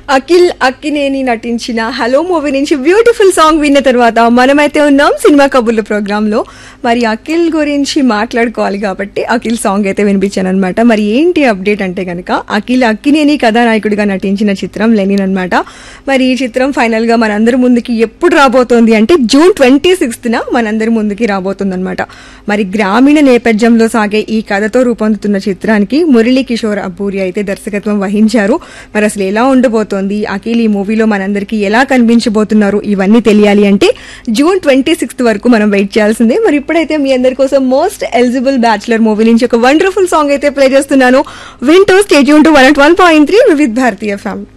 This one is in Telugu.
అఖిల్ అక్కినేని నటించిన హలో మూవీ నుంచి బ్యూటిఫుల్ సాంగ్ విన్న తర్వాత మనమైతే ఉన్నాం సినిమా కబుర్ల ప్రోగ్రామ్ లో మరి అఖిల్ గురించి మాట్లాడుకోవాలి కాబట్టి అఖిల్ సాంగ్ అయితే వినిపించాను అనమాట మరి ఏంటి అప్డేట్ అంటే కనుక అఖిల్ అక్కినేని కథానాయకుడిగా నటించిన చిత్రం లెనిన్ అనమాట మరి ఈ చిత్రం ఫైనల్ గా మనందరి ముందుకి ఎప్పుడు రాబోతోంది అంటే జూన్ ట్వంటీ సిక్స్త్ న మనందరి ముందుకి రాబోతుంది అనమాట మరి గ్రామీణ నేపథ్యంలో సాగే ఈ కథతో రూపొందుతున్న చిత్రానికి మురళీ కిషోర్ అబ్బూరి అయితే దర్శకత్వం వహించారు మరి అసలు ఎలా ఉండబోతోంది అఖిల్ ఈ మూవీలో మనందరికీ ఎలా కనిపించబోతున్నారు ఇవన్నీ తెలియాలి అంటే జూన్ ట్వంటీ సిక్స్త్ వరకు మనం వెయిట్ చేయాల్సిందే మరి ఇప్పుడైతే మీ అందరి కోసం మోస్ట్ ఎలిజిబుల్ బ్యాచులర్ మూవీ నుంచి ఒక వండర్ఫుల్ సాంగ్ అయితే ప్లే చేస్తున్నాను వింటూ stay tuned to one one point three Vividh Bharati ఫ్యామ్